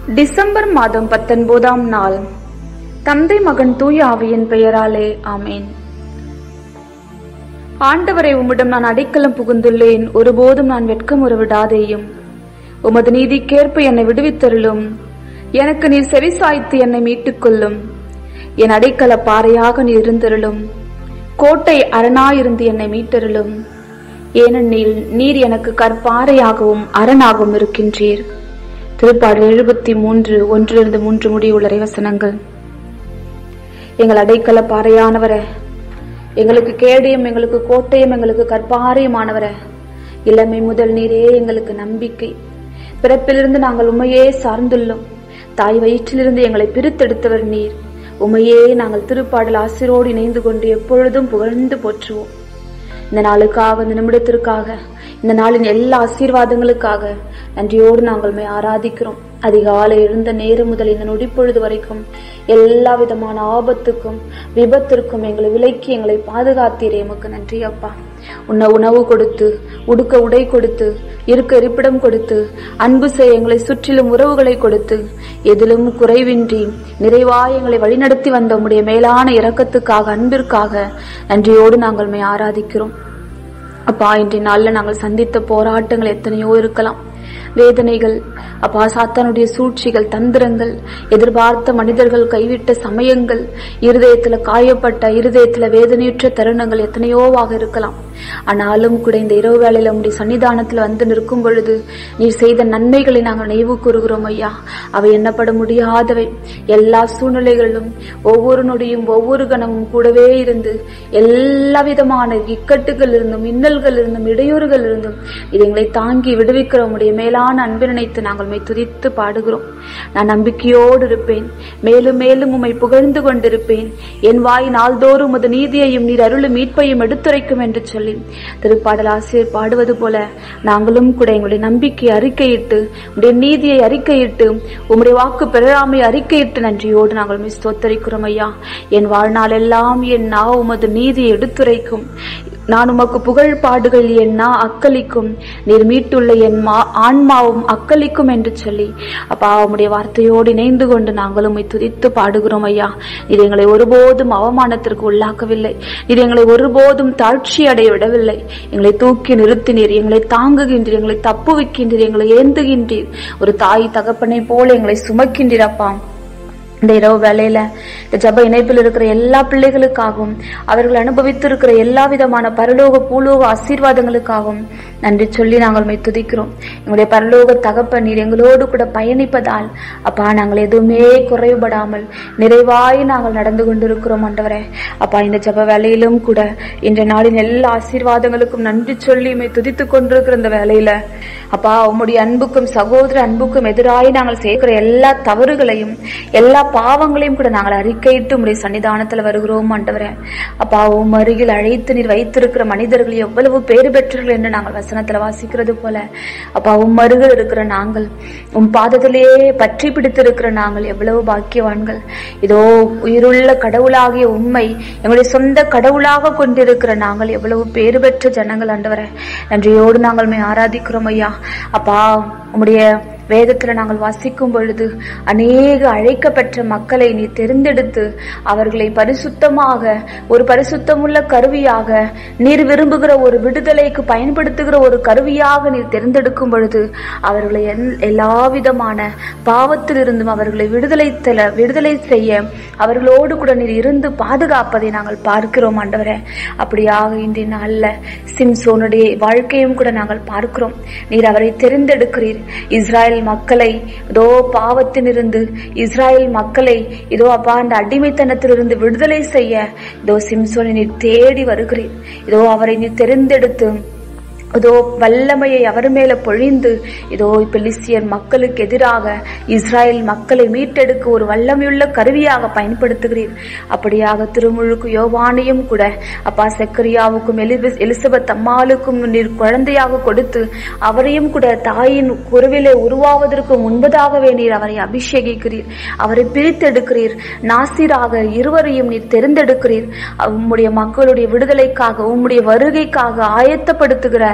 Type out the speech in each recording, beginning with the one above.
December மாதம் பத்தொன்பதாம் நாள் தந்தை மகன் தூய ஆவியின் பெயராலே ஆமேன் ஆண்டவரை உம்மிடம் நான் அடைக்கலம் புகுந்துள்ளேன் ஒருபோதும் நான் வெட்கமுற விடாதேயும் உமது நீதிக்கேற்ப என்னை விடுவித்தருளும் எனக்கு நீர் செவிசாய்த்து என்னை மீட்டுக் கொள்ளும் என் அடைக்கல பாறையாக நீர் இருந்தருளும் கோட்டை அரணாயிருந்து என்னை மீட்டருளும் ஏனெனில் நீர் எனக்கு கற்பாறையாகவும் அரணாகவும் இருக்கின்றீர் திருப்பாடல் எழுபத்தி மூன்று ஒன்றிலிருந்து மூன்று முடிவுள்ள வசனங்கள் எங்கள் அடைக்கல பாறையானவரே எங்களுக்கு கேடயம் எங்களுக்கு கோட்டையும் எங்களுக்கு கற்பாறையுமானவரே இளமை முதல் நீரே எங்களுக்கு நம்பிக்கை பிறப்பிலிருந்து நாங்கள் உண்மையே சார்ந்துள்ளோம் தாய் வயிற்றிலிருந்து எங்களை பிரித்தெடுத்தவர் நீர் உமையே நாங்கள் திருப்பாடல் ஆசிரோடு இணைந்து கொண்டு எப்பொழுதும் புகழ்ந்து போற்றுவோம் இந்த நாளுக்காக இந்த நிமிடத்திற்காக இந்த நாளின் எல்லா ஆசீர்வாதங்களுக்காக நன்றியோடு நாங்கள் மை ஆராதிக்கிறோம் அதிகாலை எழுந்த நேரம் முதல் இந்த நொடிப்பொழுது வரைக்கும் எல்லா விதமான ஆபத்துக்கும் விபத்திற்கும் எங்களை விலக்கி எங்களை பாதுகாத்தீரே எமக்கு நன்றி அப்பா உன்ன உணவு கொடுத்து உடுக்க உடை கொடுத்து இருக்க இருப்பிடம் கொடுத்து அன்பு செய்ய எங்களை சுற்றிலும் உறவுகளை கொடுத்து எதிலும் குறைவின்றி நிறைவாய் எங்களை வழிநடத்தி வந்த உம்முடைய மேலான இரக்கத்துக்காக அன்பிற்காக நன்றியோடு நாங்கள் மை ஆராதிக்கிறோம் அப்பா இன்றைய நாள்ல நாங்கள் சந்தித்த போராட்டங்கள் எத்தனையோ இருக்கலாம் வேதனைகள் அப்பா சாத்தானுடைய சூழ்ச்சிகள் தந்திரங்கள் எதிர்பார்த்த மனிதர்கள் கைவிட்ட சமயங்கள் இருதயத்துல காயப்பட்ட இருதயத்துல வேதனையுற்ற தருணங்கள் எத்தனையோவாக இருக்கலாம் ஆனாலும் கூட இந்த இரவு வேளையில உடைய சன்னிதானத்துல வந்து நிற்கும் பொழுது நீர் செய்த நன்மைகளை நாங்கள் நினைவு கூறுகிறோம் ஐயா அவை எண்ணப்பட முடியாதவை எல்லா சூழ்நிலைகளிலும் ஒவ்வொரு நொடியும் ஒவ்வொரு கணமும் கூடவே இருந்து எல்லா விதமான இக்கட்டுகள் இருந்தும் இன்னல்கள் இருந்தும் இடையூறுகள் இருந்தும் இது எங்களை தாங்கி விடுவிக்கிற உடைய மேலான அன்பு நினைத்து நாங்கள் மை துதித்து பாடுகிறோம் நான் நம்பிக்கையோடு இருப்பேன் மேலும் மேலும் உம்மை புகழ்ந்து கொண்டிருப்பேன் என் வாய் நாள்தோறும் உமது நீதியையும் நீர் அருளும் மீட்பையும் எடுத்துரைக்கும் என்று சொல்லி திருப்பாடல் ஆசிரியர் பாடுவது போல நாங்களும் கூட எங்களுடைய நம்பிக்கையை அறிக்கையிட்டு உடைய நீதியை அறிக்கையிட்டு உம்முடைய வாக்கு பெறாமை அறிக்கையிட்டு நன்றியோடு நாங்கள் உம்மை ஸ்தோத்தரிக்கிறோம் ஐயா என் வாழ்நாள் எல்லாம் என் நா உமது நீதியை எடுத்துரைக்கும் நான் உமக்கு புகழ் பாடுகள் என் நா அக்களிக்கும் நீர் மீட்டுள்ள என் மா ஆன்மாவும் அக்களிக்கும் என்று சொல்லி அப்பா உம்முடைய வார்த்தையோடு இணைந்து கொண்டு நாங்களும் உம்மை துதித்து பாடுகிறோம் ஐயா இது எங்களை ஒருபோதும் அவமானத்திற்கு உள்ளாக்கவில்லை இது எங்களை ஒருபோதும் தாழ்ச்சி அடைய விடவில்லை எங்களை தூக்கி நிறுத்தினீர் எங்களை தாங்குகின்றீர் எங்களை தப்புவிக்கின்றீர் எங்களை ஏந்துகின்றீர் ஒரு தாய் தகப்பனை போல எங்களை சுமக்கின்றீர் அப்பா இந்த இரவு வேலையில இந்த ஜப இணைப்பில் இருக்கிற எல்லா பிள்ளைகளுக்காகவும் அவர்கள் அனுபவித்திருக்கிற எல்லா விதமான பரலோக பூலோக ஆசீர்வாதங்களுக்காகவும் நன்றி சொல்லி நாங்கள் மை துதிக்கிறோம் எங்களுடைய பரலோக தகப்ப நீர் எங்களோடு கூட பயணிப்பதால் அப்பா நாங்கள் எதுவுமே குறைவுபடாமல் நிறைவாய் நாங்கள் நடந்து கொண்டிருக்கிறோம் ஆண்டவரே அப்பா இந்த ஜப வேலையிலும் கூட இன்றைய நாளின் எல்லா ஆசீர்வாதங்களுக்கும் நன்றி சொல்லி மை துதித்துக் கொண்டிருக்கிற இந்த வேலையில அப்பா உம்முடைய அன்புக்கும் சகோதர அன்புக்கும் எதிராய் நாங்கள் சேர்க்கிற எல்லா தவறுகளையும் எல்லா பாவங்களையும் கூட நாங்கள் அறிக்கையிட்டு உடைய சன்னிதானத்துல வருகிறோம் ஆண்டவரே அப்பா உம் அருகில் அழைத்து நீர் வைத்திருக்கிற மனிதர்கள் எவ்வளவு பேறு பெற்றர்கள் என்று நாங்கள் வசனத்துல வாசிக்கிறது போல அப்பா உம் அருகில் இருக்கிற நாங்கள் உம் பாதத்திலேயே பற்றி பிடித்திருக்கிற நாங்கள் எவ்வளவு பாக்கியவான்கள் இதோ உயிருள்ள கடவுளாகிய உண்மை எங்களுடைய சொந்த கடவுளாக கொண்டிருக்கிற நாங்கள் எவ்வளவு பேறு பெற்ற ஜனங்கள் ஆண்டவரே நன்றியோடு நாங்கள் மே ஆராதிக்கிறோம் ஐயா அப்பா உம்முடைய வேதத்துல நாங்கள் வாசிக்கும் பொழுது அநேக அழைக்கப்பட்ட மக்களை நீ தெரிந்தெடுத்து அவர்களை பரிசுத்தமாக ஒரு பரிசுத்தமுள்ள கருவியாக நீர் விரும்புகிற ஒரு விடுதலைக்கு பயன்படுத்துகிற ஒரு கருவியாக நீர் தெரிந்தெடுக்கும் பொழுது அவர்களை எல்லா விதமான பாவத்திலிருந்தும் அவர்களை விடுதலை தெல விடுதலை செய்ய அவர்களோடு கூட நீர் இருந்து பாதுகாப்பதை நாங்கள் பார்க்கிறோம் ஆண்டவரே அப்படியாக இன்றைய நாள்ல சிம்சோனுடைய வாழ்க்கையும் கூட நாங்கள் பார்க்கிறோம் நீர் அவரை தெரிந்தெடுக்கிறீர் இஸ்ராயல் மக்களை இதோ பாவத்திலிருந்து இஸ்ராயல் மக்களை இதோ அப்பா அந்த அடிமைத்தனத்திலிருந்து விடுதலை செய்ய இதோ சிம்சோனை நீர் தேடி வருகிறீர் இதோ அவரை நீர் தெரிந்தெடுத்து இதோ வல்லமையை அவர் மேல பொழிந்து இதோ பெலிஸ்தியர் மக்களுக்கு எதிராக இஸ்ராயல் மக்களை மீட்டெடுக்க ஒரு வல்லமையுள்ள கருவியாக பயன்படுத்துகிறீர் அப்படியாக திருமுழுக்கு யோவானையும் கூட அப்பா செக்கரியாவுக்கும் எலிபெஸ் எலிசபெத் அம்மாளுக்கும் நீர் குழந்தையாக கொடுத்து அவரையும் கூட தாயின் குருவிலே உருவாவதற்கு முன்பதாகவே நீர் அவரை அபிஷேகிக்கிறீர் அவரை பிரித்தெடுக்கிறீர் நாசிராக இருவரையும் நீர் தெரிந்தெடுக்கிறீர் உம்முடைய மக்களுடைய விடுதலைக்காக உம்முடைய வருகைக்காக ஆயத்தப்படுத்துகிற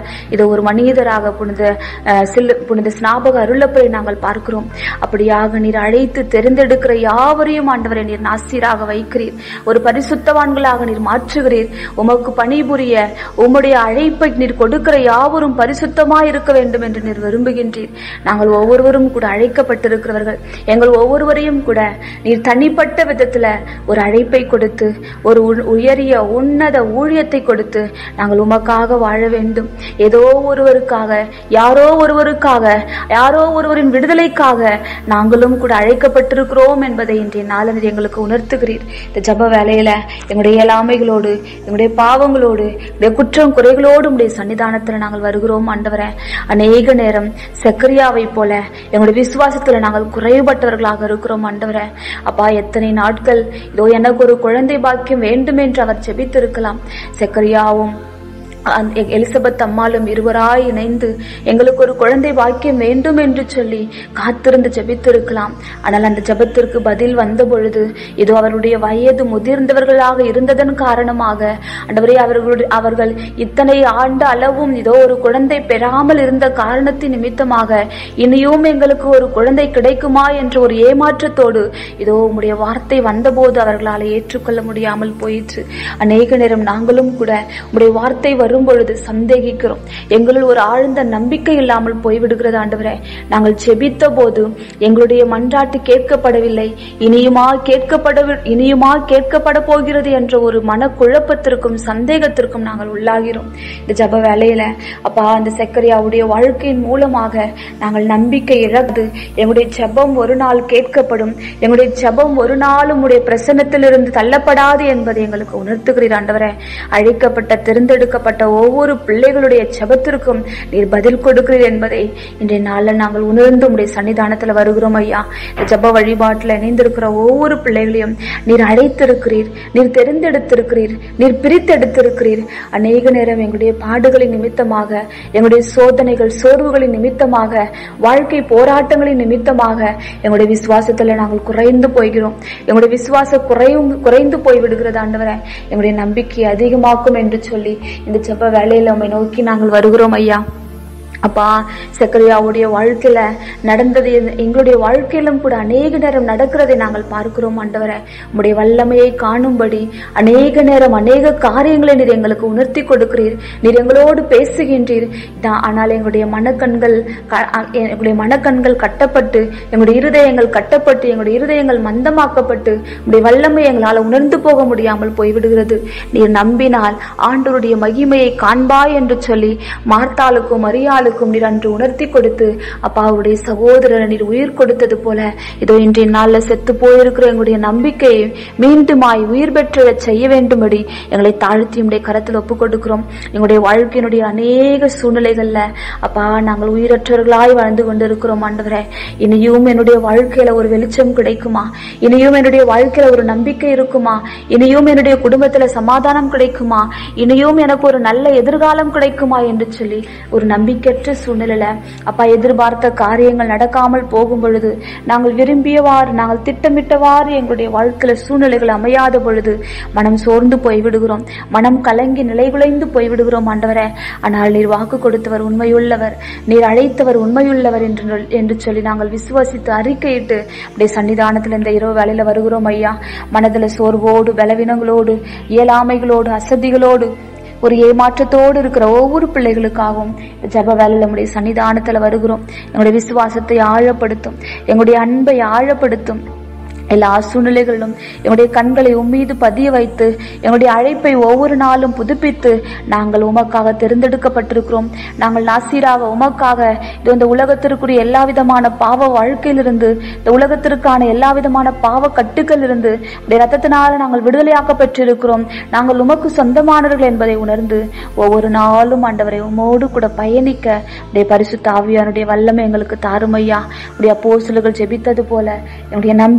இது ஒரு மனிதராக புனித அஹ், சில்லு புனித ஸ்நாபக அருளப்பரை நாங்கள் பார்க்கிறோம் அப்படியாக நீர் அழைத்து தெரிந்தெடுக்கிற யாவரையும் ஆண்டவரை நீர் நாசீராக வைக்கிறீர் ஒரு பரிசுத்தவான்களாக நீர் மாற்றுகிறீர் உமக்கு பணிபுரிய உம்முடைய அழைப்பை நீர் கொடுக்கிற யாவரும் பரிசுத்தமாய் இருக்க வேண்டும் என்று நீர் விரும்புகின்றீர் நாங்கள் ஒவ்வொருவரும் கூட அழைக்கப்பட்டிருக்கிறவர்கள் எங்கள் ஒவ்வொருவரையும் கூட நீர் தனிப்பட்ட விதத்துல ஒரு அழைப்பை கொடுத்து ஒரு உ- உயரிய உன்னத ஊழியத்தை கொடுத்து நாங்கள் உமக்காக வாழ வேண்டும் ஏதோ ஒருவருக்காக யாரோ ஒருவருக்காக யாரோ ஒருவரின் விடுதலைக்காக நாங்களும் கூட அழைக்கப்பட்டிருக்கிறோம் என்பதை இன்றைய நாளில் எங்களுக்கு உணர்த்துகிறீர் இந்த ஜப வேலையில எங்களுடைய இயலாமைகளோடு எங்களுடைய பாவங்களோடு எங்களுடைய குற்றம் குறைகளோடு உடைய சன்னிதானத்துல நாங்கள் வருகிறோம் ஆண்டவரே அநேக நேரம் செக்கரியாவை போல எங்களுடைய விசுவாசத்துல நாங்கள் குறைபட்டவர்களாக இருக்கிறோம் ஆண்டவரே அப்பா எத்தனை நாட்கள் இதோ எனக்கு ஒரு குழந்தை பாக்கியம் வேண்டும் என்று அவர் ஜெபித்திருக்கலாம் செக்கரியாவும் அந்த எ- எலிசபெத் அம்மாளும் இருவராய் இணைந்து எங்களுக்கு ஒரு குழந்தை பாக்கியம் வேண்டும் என்று சொல்லி காத்திருந்து ஜெபித்திருக்கலாம் ஆனால் அந்த ஜெபத்திற்கு பதில் வந்த பொழுது இதோ அவருடைய வயது முதிர்ந்தவர்களாக இருந்ததன் காரணமாக ஆண்டவரே அவர்களுடைய அவர்கள் இத்தனை ஆண்டு அளவும் இதோ ஒரு குழந்தை பெறாமல் இருந்த காரணத்தின் நிமித்தமாக இனியும் எங்களுக்கு ஒரு குழந்தை கிடைக்குமா என்ற ஒரு ஏமாற்றத்தோடு இதோ உம்முடைய வார்த்தை வந்தபோது அவர்களால் ஏற்றுக்கொள்ள முடியாமல் போயிற்று அநேக நேரம் நாங்களும் கூட உம்முடைய வார்த்தை வரும் பொழுது சந்தேகிக்கிறோம் எங்களுள் ஒரு ஆழ்ந்த நம்பிக்கை இல்லாமல் போய்விடுகிறது ஆண்டவரே நாங்கள் ஜெபித்த போது எங்களுடைய மன்றாட்டு கேட்கப்படவில்லை இனியுமா கேட்கப்பட இனியுமா கேட்கப்பட போகிறது என்ற ஒரு மனக்குழப்பத்திற்கும் சந்தேகத்திற்கும் நாங்கள் உள்ளாகிறோம் இந்த ஜப வேலையில அப்பா அந்த செக்கரியாவுடைய வாழ்க்கையின் மூலமாக நாங்கள் நம்பிக்கை இழந்து எங்களுடைய ஜெபம் ஒரு நாள் கேட்கப்படும் எங்களுடைய ஜெபம் ஒரு நாளும் உடைய பிரசன்னத்திலிருந்து தள்ளப்படாது என்பதை எங்களுக்கு உணர்த்துகிறீர் ஆண்டவரே அழைக்கப்பட்ட தேர்ந்தெடுக்கப்பட்ட ஒவ்வொரு பிள்ளைகளுடைய ஜெபத்திற்கும் நீர் பதில் கொடுக்கிறீர் என்பதை இன்றைய நாளில் நாங்கள் உணர்ந்து உடைய சன்னிதானத்துல வருகிறோம் ஐயா இந்த ஜெப வழிபாட்டில் இணைந்திருக்கிற ஒவ்வொரு பிள்ளைகளையும் நீர் அழைத்திருக்கிறீர் நீர் தெரிந்தெடுத்திருக்கிறீர் நீர் பிரித்தெடுத்திருக்கிறீர் அநேக நேரம் எங்களுடைய பாடுகளின் நிமித்தமாக எங்களுடைய சோதனைகள் சோர்வுகளின் நிமித்தமாக வாழ்க்கை போராட்டங்களின் நிமித்தமாக எங்களுடைய விசுவாசத்துல நாங்கள் குறைந்து போகிறோம் எங்களுடைய விசுவாசம் குறையும் குறைந்து போய் விடுகிறது ஆண்டவரே எங்களுடைய நம்பிக்கை அதிகமாக்கும் என்று சொல்லி இந்த ஜெப வேலையில உம்மை நோக்கி நாங்கள் வருகிறோம் ஐயா அப்பா சக்கரியாவுடைய வாழ்க்கையில நடந்தது எ- எங்களுடைய வாழ்க்கையிலும் கூட அநேக நேரம் நடக்கிறதை நாங்கள் பார்க்கிறோம் ஆண்டவரே உம்முடைய வல்லமையை காணும்படி அநேக நேரம் அநேக காரியங்களை நீர் எங்களுக்கு உணர்த்தி கொடுக்கிறீர் நீர் எங்களோடு பேசுகின்றீர் இதா- ஆனால் எங்களுடைய மனக்கண்கள் க- அ- எங்களுடைய மனக்கண்கள் கட்டப்பட்டு எங்களுடைய இருதயங்கள் கட்டப்பட்டு எங்களுடைய இருதயங்கள் மந்தமாக்கப்பட்டு உம்முடைய வல்லமை எங்களால் உணர்ந்து போக முடியாமல் போய்விடுகிறது நீர் நம்பினால் ஆண்டவருடைய மகிமையை காண்பாய் என்று சொல்லி மார்த்தாளுக்கும் மரியாளுக்கும் நீர் அன்று உணர்த்தி கொடுத்து அப்பாவுடைய சகோதரர் நீர் உயிர் கொடுத்தது போல இதோ இன்றைய நாள்ல செத்து போயிருக்கிற எங்களுடைய நம்பிக்கையை மீண்டுமாய் உயிர் பெற்றச் செய்ய வேண்டும்படி எங்களை தாழ்த்தி உடைய கரத்தில் ஒப்புக் கொடுக்கிறோம் எங்களுடைய வாழ்க்கையினுடைய அநேக சூழ்நிலைகள்ல அப்பா நாங்கள் உயிரற்றவர்களாய் வாழ்ந்து கொண்டிருக்கிறோம் ஆண்டவரே இனியும் என்னுடைய வாழ்க்கையில ஒரு வெளிச்சம் கிடைக்குமா இனியும் என்னுடைய வாழ்க்கையில ஒரு நம்பிக்கை இருக்குமா இனியும் என்னுடைய குடும்பத்துல சமாதானம் கிடைக்குமா இனியும் எனக்கு ஒரு நல்ல எதிர்காலம் கிடைக்குமா என்று சொல்லி ஒரு நம்பிக்கையற்ற சூழ்நிலையில அப்பா எதிர்பார்த்த காரியங்கள் நடக்காமல் போகும் பொழுது நாங்கள் விரும்பியவாறு நாங்கள் திட்டமிட்டவாறு எங்களுடைய வாழ்க்கையில சூழ்நிலைகள் அமையாத பொழுது மனம் சோர்ந்து போய் விடுகிறோம் மனம் கலங்கி நிலைகுலைந்து போய் விடுகிறோம் ஆண்டவரே ஆனால் நீர் வாக்கு கொடுத்தவர் உண்மையுள்ளவர் நீர் அழைத்தவர் உண்மையுள்ளவர் என்று நொல்- என்று சொல்லி நாங்கள் விசுவாசித்து அறிக்கையிட்டு அப்படியே சன்னிதானத்தில் இந்த இரவு வேலையில வருகிறோம் ஐயா மனதுல சோர்வோடு பலவீனங்களோடு இயலாமைகளோடு அசதிகளோடு ஒரு ஏமாற்றத்தோடு இருக்கிற ஒவ்வொரு பிள்ளைகளுக்காகவும் இந்த ஜெப வேலையில நம்முடைய சன்னிதானத்துல வருகிறோம் எங்களுடைய விசுவாசத்தை ஆழப்படுத்தும் எங்களுடைய அன்பை ஆழப்படுத்தும் எல்லா சூழ்நிலைகளிலும் எங்களுடைய கண்களை உம்மீது பதிய வைத்து எங்களுடைய அழைப்பை ஒவ்வொரு நாளும் புதுப்பித்து நாங்கள் உமக்காக தேர்ந்தெடுக்கப்பட்டிருக்கிறோம் நாங்கள் நாசீராக உமக்காக இது இந்த உலகத்திற்குரிய எல்லா விதமான பாவ வாழ்க்கையிலிருந்து இந்த உலகத்திற்கான எல்லா விதமான பாவ கட்டுக்களிலிருந்து உடைய ரத்தத்தினால நாங்கள் விடுதலையாக்க பெற்றிருக்கிறோம் நாங்கள் உமக்கு சொந்தமானவர்கள் என்பதை உணர்ந்து ஒவ்வொரு நாளும் ஆண்டவரை உமோடு கூட பயணிக்க உடைய பரிசுத்த ஆவியானுடைய வல்லமை எங்களுக்கு தாருமையா உடைய அப்போஸ்தலர்கள் ஜெபித்தது போல என்னுடைய நம்பிக்கையை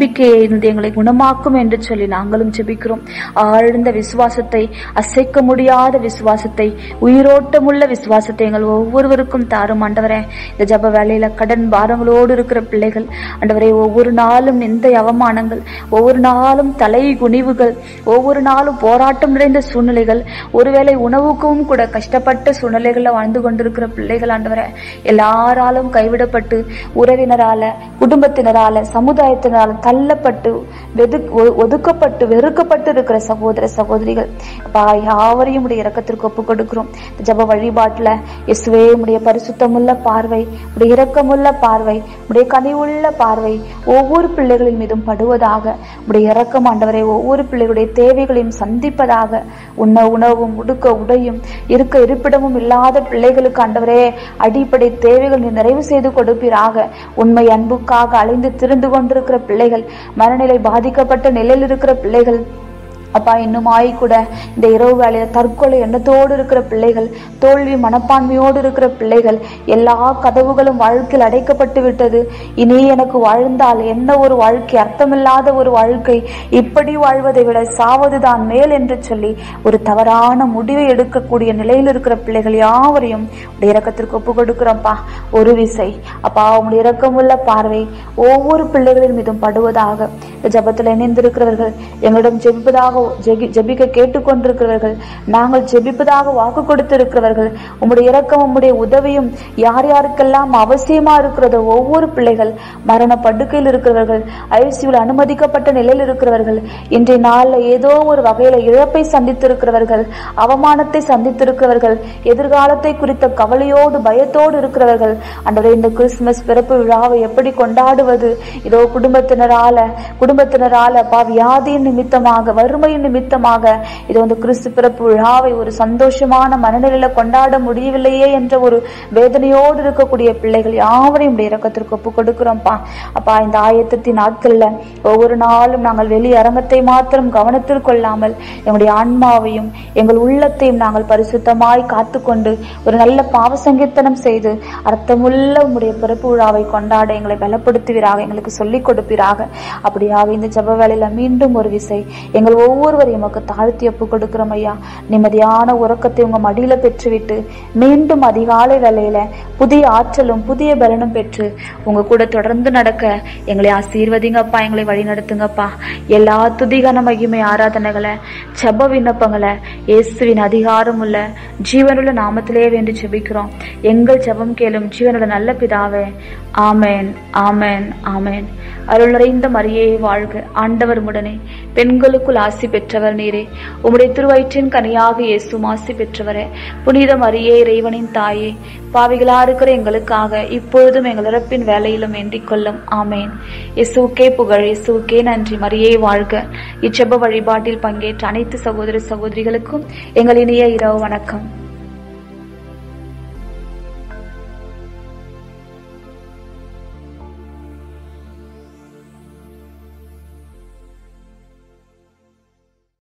இருந்து எங்களை குணமாக்கும் என்று சொல்லி நாங்களும் ஜெபிக்கிறோம் ஆழ்ந்த விசுவாசத்தை அசைக்க முடியாத விசுவாசத்தை உயிரோட்டமுள்ள விசுவாசத்தை எங்கள் ஒவ்வொருவருக்கும் தாரும் ஆண்டவரே இந்த ஜப வேலையில கடன் பாரங்களோடு இருக்கிற பிள்ளைகள் ஆண்டவரே ஒவ்வொரு நாளும் நிந்தை அவமானங்கள் ஒவ்வொரு நாளும் தலை குனிவுகள் ஒவ்வொரு நாளும் போராட்டம் நிறைந்த சூழ்நிலைகள் ஒருவேளை உணவுக்கும் கூட கஷ்டப்பட்ட சூழ்நிலைகள்ல வாழ்ந்து கொண்டிருக்கிற பிள்ளைகள் ஆண்டவரே எல்லாராலும் கைவிடப்பட்டு உறவினரால குடும்பத்தினரால சமுதாயத்தினரால தள்ளப்பட்டு வெது ஒ- ஒதுக்கப்பட்டு வெறுக்கப்பட்டு இருக்கிற சகோதர சகோதரிகள் அப்பா யாவரையும் உடைய இரக்கத்திற்கு ஒப்பு கொடுக்கிறோம் இந்த ஜப வழிபாட்டுல இயேசுவே உடைய பரிசுத்தமுள்ள பார்வை உடைய இரக்கமுள்ள பார்வை உடைய கனிவுள்ள பார்வை ஒவ்வொரு பிள்ளைகளின் மீதும் படுவதாக உடைய இரக்கம் ஆண்டவரை ஒவ்வொரு பிள்ளைகளுடைய தேவைகளையும் சந்திப்பதாக உண்ண உணவும் உடுக்க உடையும் இருக்க இருப்பிடமும் இல்லாத பிள்ளைகளுக்கு ஆண்டவரே அடிப்படை தேவைகள் நீ நிறைவு செய்து கொடுப்பீராக உண்மை அன்புக்காக அலைந்து திரிந்து கொண்டிருக்கிற பிள்ளைகள் மனநிலை பாதிக்கப்பட்ட நிலையில் இருக்கிற பிள்ளைகள் அப்பா இன்னுமாய் கூட இந்த இரவு வேளையில தற்கொலை எண்ணத்தோடு இருக்கிற பிள்ளைகள் தோல்வி மனப்பான்மையோடு இருக்கிற பிள்ளைகள் எல்லா கதவுகளும் வாழ்க்கையில் அடைக்கப்பட்டு விட்டது இனி எனக்கு வாழ்ந்தால் என்ன ஒரு வாழ்க்கை அர்த்தமில்லாத ஒரு வாழ்க்கை இப்படி வாழ்வதை விட சாவதுதான் மேல் என்று சொல்லி ஒரு தவறான முடிவை எடுக்கக்கூடிய நிலையில் இருக்கிற பிள்ளைகள் யாவரையும் உடைய இரக்கத்திற்கு ஒப்பு கொடுக்கிறோம்ப்பா ஒரு விசை அப்பா உங்களுடைய இரக்கமுள்ள பார்வை ஒவ்வொரு பிள்ளைகளின் மீதும் படுவதாக இந்த ஜெபத்தில் இணைந்திருக்கிறவர்கள் எங்களிடம் ஜெபிப்பதாக ஜெபி- ஜெபிக்க கேட்டுக்கொண்டிருக்கிறவர்கள் நாங்கள் ஜெபிப்பதாக வாக்கு கொடுத்திருக்கிறவர்கள் உம்முடைய இரக்கம் உம்முடைய உதவியும் யார் யாருக்கெல்லாம் அவசியமா இருக்கிறதோ ஒவ்வொரு பிள்ளைகள் மரண படுக்கையில் இருக்கிறவர்கள் ஐசியூல அனுமதிக்கப்பட்ட நிலையில் இருக்கிறவர்கள் இன்றைய நாள்ல ஏதோ ஒரு வகையில இழப்பை சந்தித்திருக்கிறவர்கள் அவமானத்தை சந்தித்திருக்கிறவர்கள் எதிர்காலத்தை குறித்த கவலையோடு பயத்தோடு இருக்கிறவர்கள் அன்றே இந்த கிறிஸ்துமஸ் பிறப்பு விழாவை எப்படி கொண்டாடுவது இதோ குடும்பத்தினரால குடும்பத்தினரால பா வியாதியின் நிமித்தமாக வறுமையின் நிமித்தமாக இதோ இந்த கிறிஸ்து பிறப்பு விழாவை ஒரு சந்தோஷமான மனநிலையில கொண்டாட முடியவில்லையே என்ற ஒரு வேதனையோடு இருக்கக்கூடிய பிள்ளைகள் யாவரையும் உடைய இரக்கத்திற்கு ஒப்பு கொடுக்கிறோம்ப்பா அப்பா இந்த ஆயத்தத்தின் நாட்கள்ல ஒவ்வொரு நாளும் நாங்கள் வெளி அரங்கத்தை மாத்திரம் கவனத்தில் கொள்ளாமல் எங்களுடைய ஆன்மாவையும் எங்கள் உள்ளத்தையும் நாங்கள் பரிசுத்தமாய் காத்துக்கொண்டு ஒரு நல்ல பாவ சங்கீர்த்தனம் செய்து அர்த்தமுள்ள உம்முடைய பிறப்பு விழாவை கொண்டாட எங்களை பலப்படுத்துவீராக எங்களுக்கு சொல்லிக் கொடுப்பீராக அப்படியாக இந்த ஜெப வேளையில மீண்டும் ஒரு விசை எங்கள் ஒவ்வொருவரையும் உமக்கு தாழ்த்தி ஒப்பு கொடுக்கிறோம் ஐயா நிம்மதியான உறக்கத்தை உங்க மடியில பெற்றுவிட்டு மீண்டும் அதிகாலை வேளையில புதிய ஆற்றலும் புதிய பலனும் பெற்று உங்க கூட தொடர்ந்து நடக்க எங்களை ஆசீர்வதிங்கப்பா எங்களை வழி நடத்துங்கப்பா எல்லா துதிகன மகிமை ஆராதனைகளை ஜெப விண்ணப்பங்களை இயேசுவின் அதிகாரம் உள்ள ஜீவனுள்ள நாமத்திலே வேண்டி ஜெபிக்கிறோம் எங்கள் ஜெபம் கேளும் ஜீவனுள்ள நல்ல பிதாவே ஆமென் ஆமென் ஆமென் அருள் நிறைந்த மரியே வாழ்க ஆண்டவர் உடனே பெண்களுக்குள் ஆசி பெற்றவர் நீரே உம்முடைய திருவயிற்றின் கனியாக இயேசும் ஆசி பெற்றவரே புனித மரியே இறைவனின் தாயே பாவிகளா இருக்கிற எங்களுக்காக இப்பொழுதும் எங்கள் இறப்பின் வேலையிலும் வேண்டிக் கொள்ளும் ஆமேன் இயேசுக்கே புகழ் இயேசுக்கே நன்றி மரியே வாழ்க இச்செப வழிபாட்டில் பங்கேற்ற அனைத்து சகோதர சகோதரிகளுக்கும் எங்கள் இனிய இரவு வணக்கம்